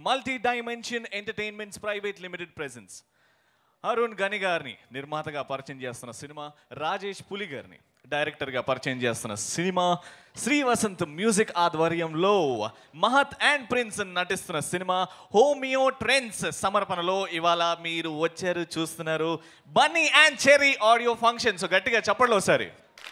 Multi dimension entertainments private limited presents Arun Gani గారిని నిర్మాతగా పరిచయం చేస్తున్న సినిమా రాజేష్ పులి గారిని డైరెక్టర్గా పరిచయం చేస్తున్న సినిమా శ్రీ వసంత్ మ్యూజిక్ ఆధ్వర్యంలో మహత్ అండ్ ప్రిన్స్ నటిస్తున్న సినిమా హోమియో ట్రెండ్స్ సమర్పణలో ఇవాళ మీరు వచ్చారు చూస్తున్నారు Bunny and Cherry audio function so గట్టిగా చెప్పండి ఒకసారి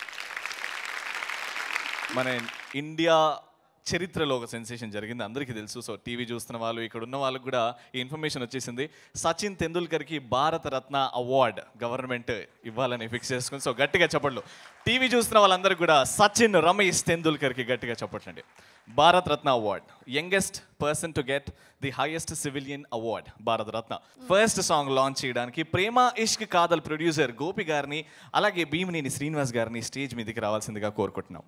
మన ఇండియా చరిత్రలో ఒక సెన్సేషన్ జరిగింది అందరికీ తెలుసు సో టీవీ చూస్తున్న వాళ్ళు ఇక్కడ ఉన్న వాళ్ళకి కూడా ఈ ఇన్ఫర్మేషన్ వచ్చేసింది సచిన్ తెందూల్కర్కి భారత రత్న అవార్డ్ గవర్నమెంట్ ఇవ్వాలని ఫిక్స్ చేసుకుని సో గట్టిగా చెప్పట్లు టీవీ చూస్తున్న వాళ్ళందరికీ కూడా సచిన్ రమేష్ తెందూల్కర్కి గట్టిగా చెప్పట్లండి Bharat Ratna award youngest person to get the highest civilian award Bharat Ratna first song launch చేయడానికి ప్రేమ ఇష్క్ కాదల్ ప్రొడ్యూసర్ గోపి గారిని అలాగే భీమినేని శ్రీనివాస్ గారిని స్టేజ్ మీదకి రావాల్సిందిగా కోరుకుంటున్నాం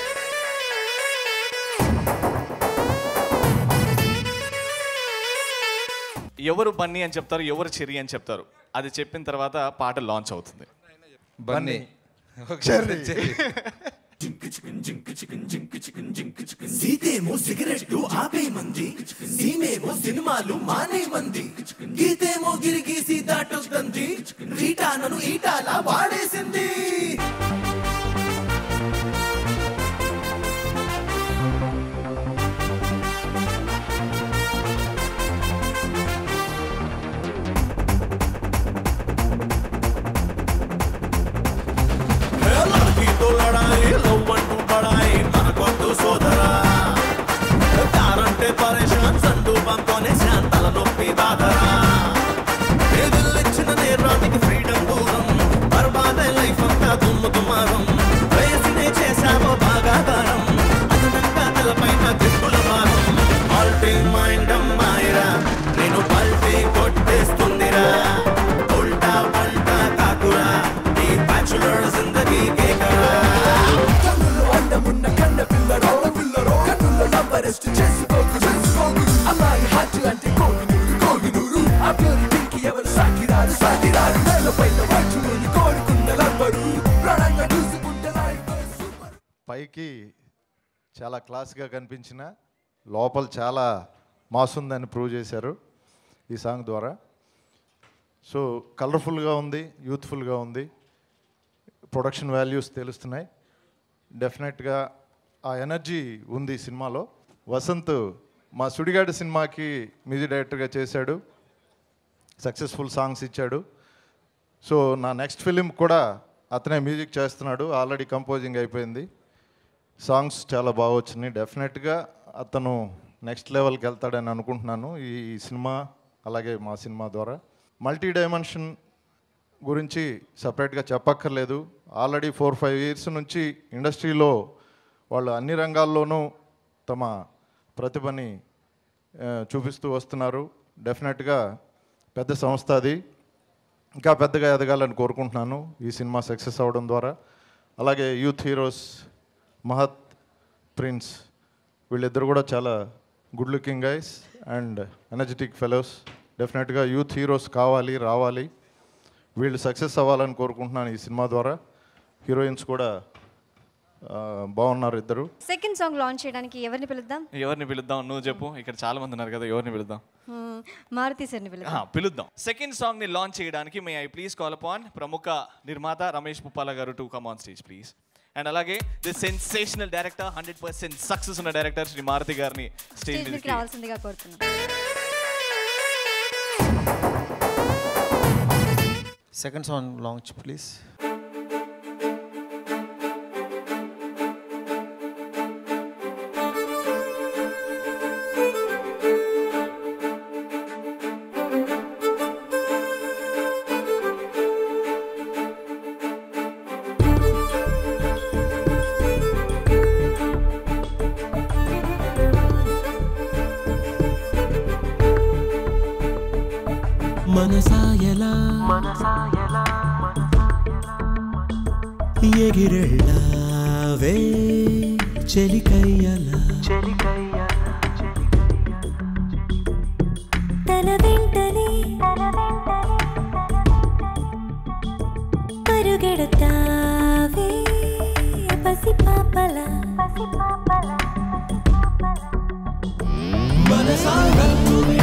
ఎవరు బన్నీ అని చెప్తారు ఎవరు చెరి అని చెప్తారు అది చెప్పిన తర్వాత పాట లాంచ్ అవుతుంది బన్నీ ఒకసారి చెయ్యి. సీతేమో సిగరెట్ ఆపే మంది సీమేమో సినిమాలు మానే మంది గీతేమో గిరిగీసి దాటొద్దంది రీటా నన్ను ఈటాలా వాడేసింది లड़कीతో లడాయి లవ్ అంటూ పడాయి మనకొద్దు సోదరా తారంటే పరేషాన్ సండు బంతోనే శాంతల నొప్పి బాధరా ఎదిలిచ్చిన నేరానికి ఫ్రీడమ్ దూరం బర్బాదే లైఫ్ అంతా దుమ్ము దుమారం వయసునే చేశావో బాగాగారం అదనంగా తలపైన దిక్కుల భారం ఆల్టీ మైండ్ అమ్మాయిరా నేను పల్టీ కొట్టేస్తుందిరా ఉల్టా పల్టా కాకురా ఈ బ్యాచులర్ జిందగీ కేకరా కన్నుల్లో అందమున్న కన్న పిల్లరో పిల్లరో కన్నుల్లో నంబరెస్ట్ చేసుకోకు చేసుకోకు అమ్మాయి హాట్ అంటే కోహినూరు కోహినూరు ఆ ప్యూరిటీకి ఎవరు సాకిరారు సాకిరారు నేల పైన వాచుని కోరుకున్నలందరూ ప్రాణంగా చూసుకుంటే లైఫ్ సూపర్ పైకి చాలా క్లాస్గా కనిపించిన లోపల చాలా మాస్ ఉందని ప్రూవ్ చేశారు ఈ సాంగ్ ద్వారా సో కలర్ఫుల్గా ఉంది యూత్ఫుల్గా ఉంది ప్రొడక్షన్ వాల్యూస్ తెలుస్తున్నాయి డెఫినెట్గా ఆ ఎనర్జీ ఉంది ఈ సినిమాలో వసంత్ మా సుడిగాడు సినిమాకి మ్యూజిక్ డైరెక్టర్గా చేశాడు సక్సెస్ఫుల్ సాంగ్స్ ఇచ్చాడు సో నా నెక్స్ట్ ఫిలిం కూడా అతనే మ్యూజిక్ చేస్తున్నాడు ఆల్రెడీ కంపోజింగ్ అయిపోయింది సాంగ్స్ చాలా బాగా వచ్చినాయి డెఫినెట్గా అతను నెక్స్ట్ లెవెల్కి వెళ్తాడని అనుకుంటున్నాను ఈ సినిమా అలాగే మా సినిమా ద్వారా మల్టీ డైమెన్షన్ గురించి సపరేట్గా చెప్పక్కర్లేదు ఆల్రెడీ ఫోర్ ఫైవ్ ఇయర్స్ నుంచి ఇండస్ట్రీలో వాళ్ళు అన్ని రంగాల్లోనూ తమ ప్రతిభని ఆ, చూపిస్తూ వస్తున్నారు డెఫినెట్గా పెద్ద సంస్థ అది ఇంకా పెద్దగా ఎదగాలని కోరుకుంటున్నాను ఈ సినిమా సక్సెస్ అవ్వడం ద్వారా అలాగే యూత్ హీరోస్ మహత్ ప్రిన్స్ వీళ్ళిద్దరు కూడా చాలా good looking guys and energetic fellows డెఫినెట్గా యూత్ హీరోస్ కావాలి రావాలి వీళ్ళు సక్సెస్ అవ్వాలని కోరుకుంటున్నాను ఈ సినిమా ద్వారా హీరోయిన్స్ కూడా ఆ, బాగున్నారు ఇద్దరు సెకండ్ సాంగ్ లాంచ్ చేయడానికి ఎవరిని పిలుద్దాం ఎవరిని పిలుద్దాం నువ్వు చెప్పు ఇక్కడ చాలా మంది ఉన్నారు కదా ఎవరిని పిలుద్దాం Hmm, మారుతి సార్ని పిలుద్దాం ఆ, పిలుద్దాం సెకండ్ సాంగ్ ని లాంచ్ చేయడానికి may I please call upon ప్రముఖ నిర్మాత రమేష్ పుప్పాల గారు to come on stage please and అలాగే the sensational director hundred percent success ఉన్న డైరెక్టర్ శ్రీ మారుతి గారిని స్టేజ్ స్టేజ్ మీదకి మీదకి రావాల్సిందిగా కోరుతున్నాం Second song launch, please. మనసాయలా ఎగిరెళ్ళావే చెలికయ్యలా తన వెంటనే పరుగెడతావే పసి పాపలా మనసాగల్లువే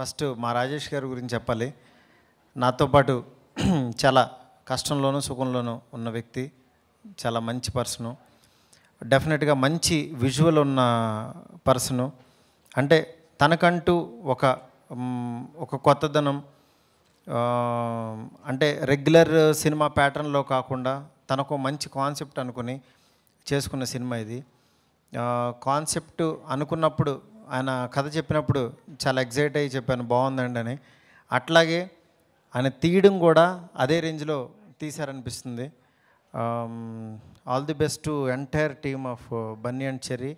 ఫస్ట్ మా రాజేష్ గారి గురించి చెప్పాలి నాతో పాటు చాలా కష్టంలోనూ సుఖంలోనూ ఉన్న వ్యక్తి చాలా మంచి పర్సను డెఫినెట్గా మంచి విజువల్ ఉన్న పర్సను అంటే తనకంటూ ఒక మ్, ఒక కొత్తదనం ఆ, అంటే రెగ్యులర్ సినిమా ప్యాటర్న్లో కాకుండా తనకు మంచి కాన్సెప్ట్ అనుకుని చేసుకున్న సినిమా ఇది కాన్సెప్ట్ అనుకున్నప్పుడు ఆయన కథ చెప్పినప్పుడు చాలా ఎగ్జైట్ అయ్యి చెప్పాను బాగుందండి అని అట్లాగే ఆయన తీయడం కూడా అదే రేంజ్లో తీశారనిపిస్తుంది all the best to entire team of Bunny and Cherry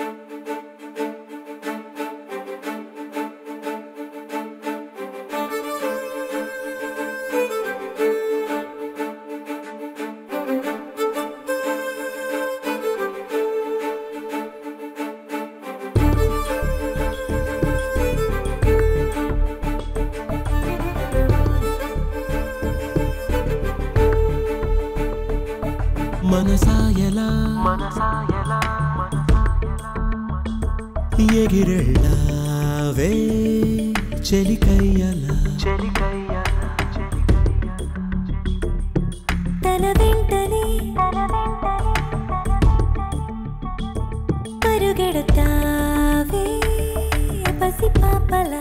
మనసాయలా ఎగిరెళ్ళావే చెలికయ్యలా తన వెంటనే పరుగెడతావే పసి పాపలా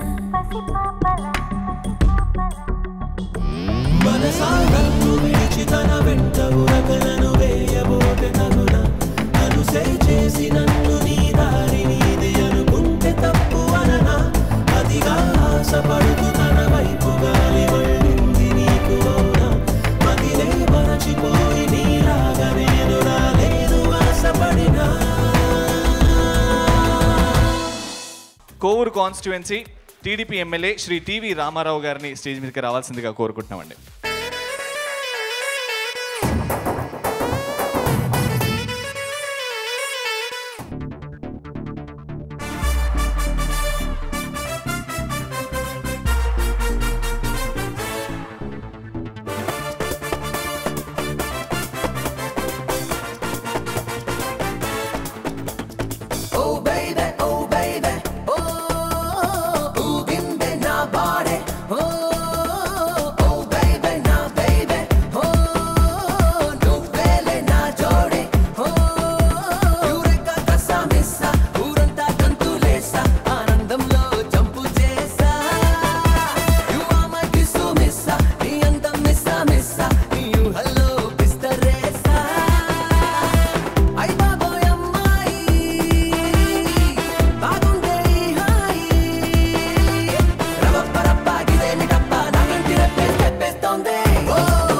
మనసా నన్ను విడిచి తన వెంట ఉరకలను వేయబోతే తగున అనుసే చేసి నన్ను నీ దారి నీది అనుకుంటే తప్పు అననా అతిగా ఆశపడుతూ తన వైపు గాలి మళ్ళింది నీకు అవునా మదిలే మరచిపోయి నీలాగా నేను రాలేదు ఆశపడినా Kovur constituency TDP MLA Shri TV Ramarao గారిని స్టేజ్ మీదకి రావాల్సిందిగా కోరుకుంటున్నామండి Oh baby, oh baby, oh, ఊగిందే నా బాడే, oh, oh baby, నా baby, oh, నువ్వేలే నా జోడి, oh, యూరేకా కసా మిస్సా, ఊరంతా గంతులేసా, ఆనందంలో జంపు చేసా. You are my కిస్సు మిస్సా, నీ అందం మిస్సా మిస్సా, నీ ఊహల్లో పిస్తరేసా. అయ్ బాబోయ్ అమ్మాయి బాగుందే ఈ హాయి రవప్పరప్ప గిదేమి టప్ప నాకంటి రెప్పే తెప్పేస్తోంది ఓ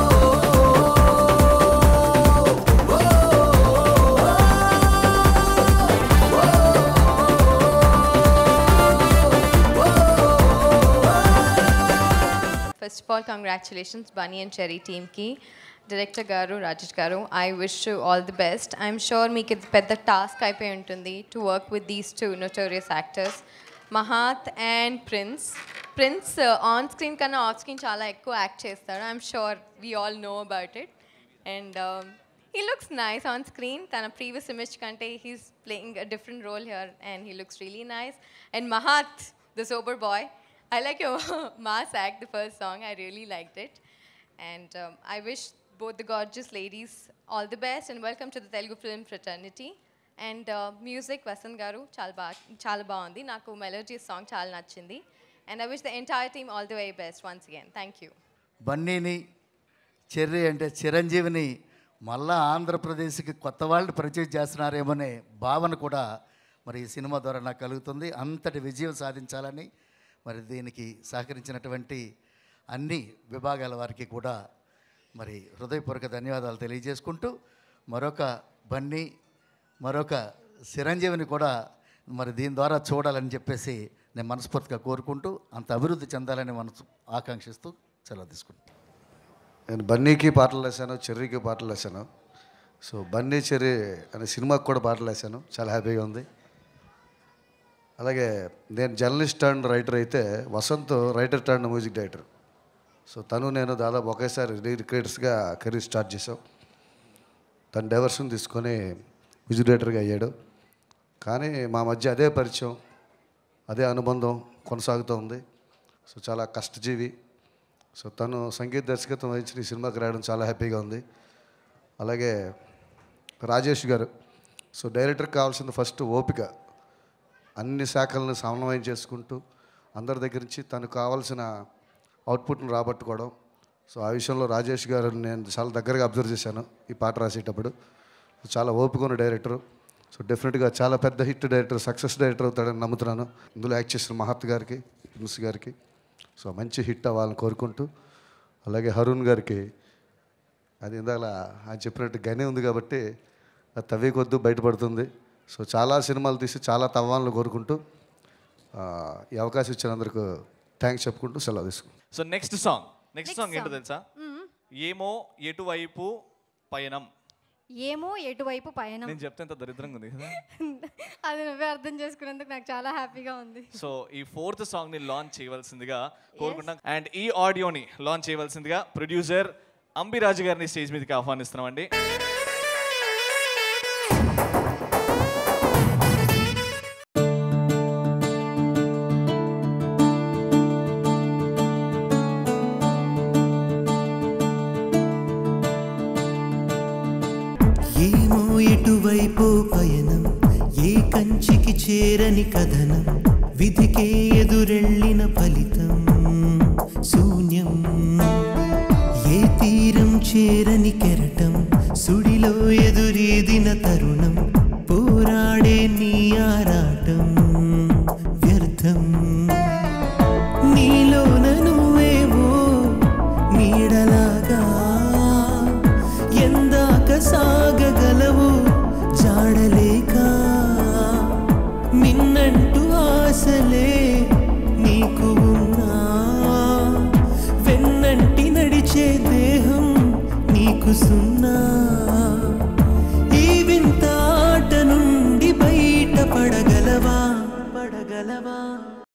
first of all congratulations Bunny and Cherry టీమ్కి డైరెక్టర్ గారు రాజేష్ గారు I wish you all the best I'm sure మీకు ఇది పెద్ద టాస్క్ అయిపోయి ఉంటుంది to work with these two notorious actors Mahat and Prince Prince on screen కన్నా ఆఫ్ స్క్రీన్ చాలా ఎక్కువ యాక్ట్ చేస్తాడు I'm sure we all know about it and he looks nice on screen తన ప్రీవియస్ ఇమేజ్ కంటే he's playing a different role here and he looks really nice and Mahat the sober boy I like your mass act, the first song. I really liked it. And um, I wish both the gorgeous ladies all the best and welcome to the Telugu film fraternity. And music Vasant గారు చాలా బాగా చాలా బాగుంది నాకు melody song చాలా నచ్చింది and I wish the entire team all the way best once again thank you బన్నీని Cherry అంటే చిరంజీవిని మళ్ళా ఆంధ్రప్రదేశ్కి కొత్త వాళ్ళు పరిచయం చేస్తున్నారేమోనే భావన కూడా మరి ఈ సినిమా ద్వారా నాకు కలుగుతుంది అంతటి విజయం సాధించాలని మరి దీనికి సహకరించినటువంటి అన్ని విభాగాల వారికి కూడా మరి హృదయపూర్వక ధన్యవాదాలు తెలియజేసుకుంటూ మరొక బన్నీ మరొక చిరంజీవిని కూడా మరి దీని ద్వారా చూడాలని చెప్పేసి నేను మనస్ఫూర్తిగా కోరుకుంటూ అంత అభివృద్ధి చెందాలని మనసు ఆకాంక్షిస్తూ సెలవు తీసుకుంటాను నేను బన్నీకి పాటలు వేశాను చెర్రీకి పాటలు వేశాను సో బన్నీ చెర్రీ అనే సినిమాకి కూడా పాటలు వేశాను చాలా హ్యాపీగా ఉంది అలాగే నేను జర్నలిస్ట్ టర్న్ రైటర్ అయితే Vasant writer turn music director so తను నేను దాదాపు ఒకేసారి రీక్రియేటర్స్గా కెరీర్ స్టార్ట్ చేసాం తను డైవర్షన్ తీసుకొని మ్యూజిక్ డైరెక్టర్గా అయ్యాడు కానీ మా మధ్య అదే పరిచయం అదే అనుబంధం కొనసాగుతూ ఉంది సో చాలా కష్టజీవి సో తను సంగీత దర్శకత్వం వహించిన ఈ సినిమాకి రాయడం చాలా హ్యాపీగా ఉంది అలాగే రాజేష్ గారు సో డైరెక్టర్కి కావాల్సింది ఫస్ట్ ఓపిక అన్ని శాఖలను సమన్వయం చేసుకుంటూ అందరి దగ్గర నుంచి తనకు కావాల్సిన అవుట్పుట్ను రాబట్టుకోవడం సో ఆ విషయంలో రాజేష్ గారు నేను చాలా దగ్గరగా అబ్జర్వ్ చేశాను ఈ పాట రాసేటప్పుడు చాలా ఓపిక ఉన్న డైరెక్టరు సో డెఫినెట్గా చాలా పెద్ద హిట్ డైరెక్టర్ సక్సెస్ డైరెక్టర్ అవుతాడని నమ్ముతున్నాను ఇందులో యాక్ట్ చేసిన మహత్ గారికి ప్రిన్స్ గారికి సో మంచి హిట్ అవ్వాలని కోరుకుంటూ అలాగే హరుణ్ గారికి అది ఇందాక ఆయన చెప్పినట్టు గనే ఉంది కాబట్టి అది తవ్వే కొద్దు బయటపడుతుంది సో చాలా సినిమాలు తీసి చాలా తవ్వాలను కోరుకుంటూ ఆ, ఈ అవకాశం ఇచ్చినందుకు థ్యాంక్స్ చెప్పుకుంటూ సెలవు తీసుకుంటాం so next song next song ఏంటో తెలుసా ఏమో ఎటువైపు పయనం ఏమో ఎటువైపు పయనం నేను చెప్తే ఎంత దరిద్రంగా ఉంది కదా అది నువ్వే అర్థం చేసుకున్నందుకు నాకు చాలా హ్యాపీగా ఉంది సో ఈ ఫోర్త్ సాంగ్ ని లాంచ్ చేయవలసిందిగా కోరుకుంటాం అండ్ ఈ ఆడియోని లాంచ్ చేయవలసిందిగా ప్రొడ్యూసర్ అంబిరాజు గారిని స్టేజ్ మీదకి ఆహ్వానిస్తున్నామండి ఏమో ఎటువైపు పయనం ఏ కంచికి చేరని కథనం విధికే ఎదురెళ్ళిన ఫలితం శూన్యం ఏ తీరం చేరని కెరటం సుడిలో ఎదురీదిన తరుణం పోరాడే నీ ఆరాటం వ్యర్థం నీలోన నువ్వేవో నీడలాగా ఎందాక సాగగలవు జాడలేక నిన్నంటూ ఆశలే నీకు ఉన్నా వెన్నంటి నడిచే దేహం నీకు సున్నా